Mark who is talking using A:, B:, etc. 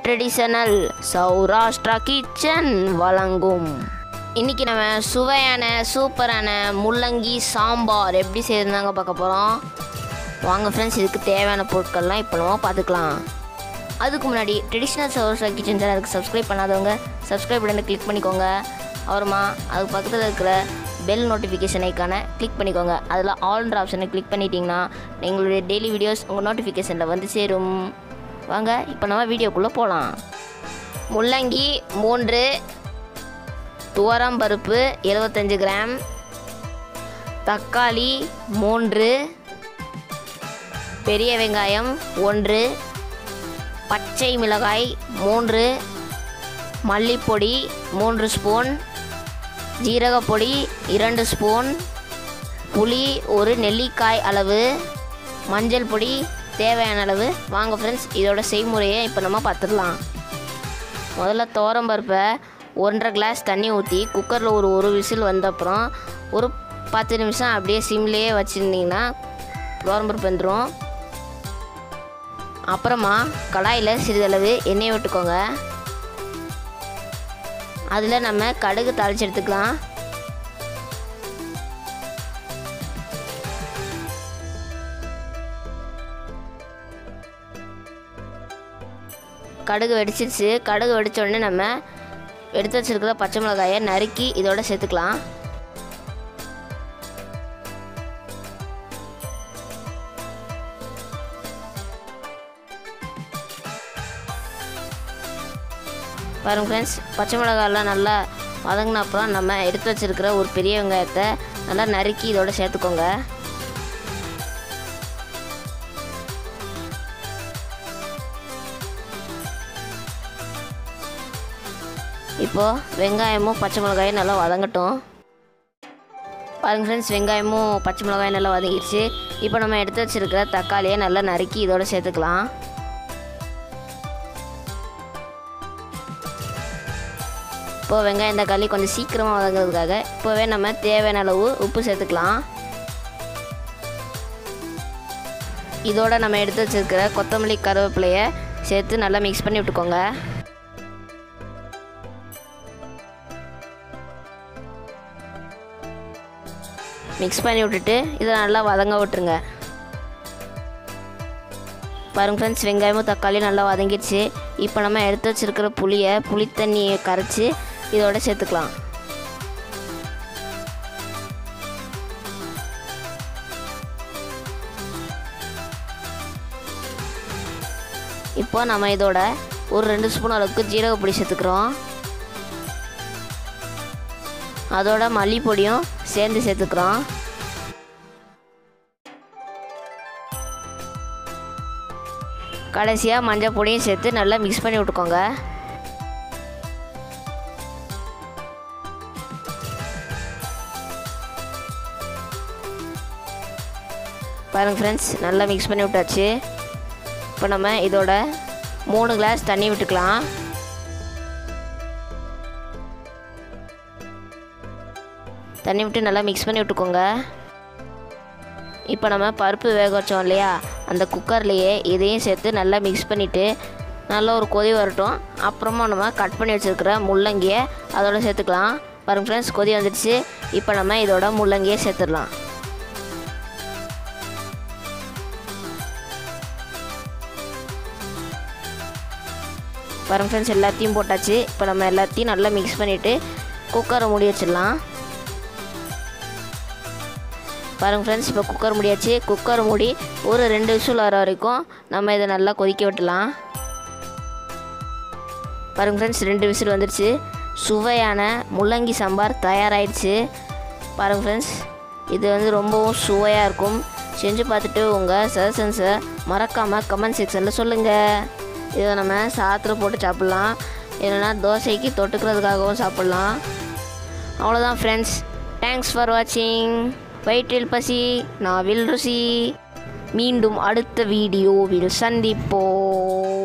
A: traditional Saurashtra kitchen வழங்கும் இன்னைக்கு நம்ம சுவையான சூப்பரான முள்ளங்கி சாம்பார் எப்படி செய்யறதுனாங்க பார்க்க போகிறோம் வாங்க ஃப்ரெண்ட்ஸ் இதுக்கு தேவையான பொருட்கள்லாம் இப்போ நம்ம பார்த்துக்கலாம் அதுக்கு முன்னாடி ட்ரெடிஷ்னல் சௌராஷ்டிரா கிச்சன் சேனலுக்கு சப்ஸ்கிரைப் பண்ணாதவங்க சப்ஸ்கிரைப் பட்டனை கிளிக் பண்ணிக்கோங்க அப்புறமா அதுக்கு பக்கத்தில் இருக்கிற பெல் நோட்டிஃபிகேஷன் ஐக்கானை கிளிக் பண்ணிக்கோங்க அதில் ஆல்ன்ற ஆப்ஷனை கிளிக் பண்ணிட்டீங்கன்னா எங்களுடைய டெய்லி வீடியோஸ் உங்கள் நோட்டிஃபிகேஷனில் வந்து சேரும் வாங்க இப்போ நம்ம வீடியோக்குள்ளே போகலாம் முள்ளங்கி மூன்று துவரம் பருப்பு எழுபத்தஞ்சு கிராம் தக்காளி மூன்று பெரிய வெங்காயம் ஒன்று பச்சை மிளகாய் மூன்று மல்லிப்பொடி மூன்று ஸ்பூன் ஜீரகப்பொடி இரண்டு ஸ்பூன் புளி ஒரு நெல்லிக்காய் அளவு மஞ்சள் பொடி தேவையான அளவு வாங்க ஃப்ரெண்ட்ஸ் இதோட செய்முறையை இப்போ நம்ம பார்த்துடலாம் முதல்ல துவரம்பருப்பை ஒன்றரை கிளாஸ் தண்ணி ஊற்றி குக்கரில் ஒரு ஒரு விசில் வந்த அப்புறம் ஒரு பத்து நிமிஷம் அப்படியே சிம்லேயே வச்சுருந்தீங்கன்னா துவரம்பருப்பு வந்துடும் அப்புறமா கடாயில் சிறிதளவு எண்ணெய் விட்டுக்கோங்க அதில் நம்ம கடுகு தாளிச்சு எடுத்துக்கலாம் கடுகு வெடிச்சிருச்சு கடுகு வெடிச்ச உடனே நம்ம எடுத்து வச்சிருக்கிற பச்சை மிளகாயை நறுக்கி இதோட சேர்த்துக்கலாம் பாருங்க ஃப்ரெண்ட்ஸ் பச்சை மிளகாயெல்லாம் நல்லா வதங்கின அப்புறம் நம்ம எடுத்து வச்சிருக்கிற ஒரு பெரிய வெங்காயத்தை நல்லா நறுக்கி இதோட சேர்த்துக்கோங்க இப்போது வெங்காயமும் பச்சை மிளகாயும் நல்லா வதங்கட்டும் பாருங்க ஃப்ரெண்ட்ஸ் வெங்காயமும் பச்சை மிளகாயும் நல்லா வதங்கிடுச்சு இப்போ நம்ம எடுத்து வச்சிருக்கிற தக்காளியை நல்லா நறுக்கி இதோட சேர்த்துக்கலாம் இப்போ வெங்காயம் தக்காளி கொஞ்சம் சீக்கிரமாக வதங்குறதுக்காக இப்போவே நம்ம தேவையான அளவு உப்பு சேர்த்துக்கலாம் இதோட நம்ம எடுத்து வச்சிருக்கிற கொத்தமல்லி கருவேப்பிலையை சேர்த்து நல்லா மிக்ஸ் பண்ணி விட்டுக்கோங்க மிக்ஸ் பண்ணி விட்டுட்டு இதை நல்லா வதங்க விட்டுருங்க பாருங்க ஃப்ரெண்ட்ஸ் வெங்காயமும் தக்காளியும் நல்லா வதங்கிடுச்சு இப்போ நம்ம எடுத்து வச்சிருக்கிற புளியை புளி தண்ணியை கரைச்சி இதோட சேர்த்துக்கலாம் இப்போ நம்ம இதோட ஒரு ரெண்டு ஸ்பூன் அளவுக்கு ஜீரக பொடி சேர்த்துக்கிறோம் அதோட மல்லிப்பொடியும் சேர்ந்து சேர்த்துக்கிறோம் கடைசியாக மஞ்சள் பொடியும் சேர்த்து நல்லா மிக்ஸ் பண்ணி விட்டுக்கோங்க பாருங்கள் ஃப்ரெண்ட்ஸ் நல்லா மிக்ஸ் பண்ணி விட்டாச்சு இப்போ நம்ம இதோட மூணு கிளாஸ் தண்ணி விட்டுக்கலாம் தண்ணி விட்டு நல்லா மிக்ஸ் பண்ணி விட்டுக்கோங்க இப்போ நம்ம பருப்பு வேக வச்சோம் இல்லையா அந்த குக்கர்லேயே இதையும் சேர்த்து நல்லா மிக்ஸ் பண்ணிவிட்டு நல்லா ஒரு கொதி வரட்டும் அப்புறமா நம்ம கட் பண்ணி வச்சுருக்கிற முள்ளங்கியை அதோட சேர்த்துக்கலாம் பாருங்க ஃப்ரெண்ட்ஸ் கொதி வந்துடுச்சு இப்போ நம்ம இதோட முள்ளங்கியை சேர்த்துடலாம் பாருங்க ஃப்ரெண்ட்ஸ் எல்லாத்தையும் போட்டாச்சு இப்போ நம்ம எல்லாத்தையும் நல்லா மிக்ஸ் பண்ணிவிட்டு குக்கரை மூடி வச்சிடலாம் பாருங்க ஃப்ரெண்ட்ஸ் இப்போ குக்கர் முடியாச்சு குக்கர் மூடி ஒரு ரெண்டு விசில் வர வரைக்கும் நம்ம இதை நல்லா கொதிக்க விட்டலாம் பாருங்க ஃப்ரெண்ட்ஸ் ரெண்டு விசில் வந்துடுச்சு சுவையான முள்ளங்கி சாம்பார் தயாராகிடுச்சு பாருங்க ஃப்ரெண்ட்ஸ் இது வந்து ரொம்பவும் சுவையாக இருக்கும் செஞ்சு பார்த்துட்டு உங்கள் சஜஷன்ஸை மறக்காமல் கமெண்ட் செக்ஷனில் சொல்லுங்கள் இதை நம்ம சாத்தில் போட்டு சாப்பிட்லாம் இல்லைன்னா தோசைக்கு தொட்டுக்கிறதுக்காகவும் சாப்பிட்லாம் அவ்வளோதான் ஃப்ரெண்ட்ஸ் தேங்க்ஸ் ஃபார் வாட்சிங் வயிற்றில் பசி நாவில் ருசி மீண்டும் அடுத்த வீடியோவில் சந்திப்போம்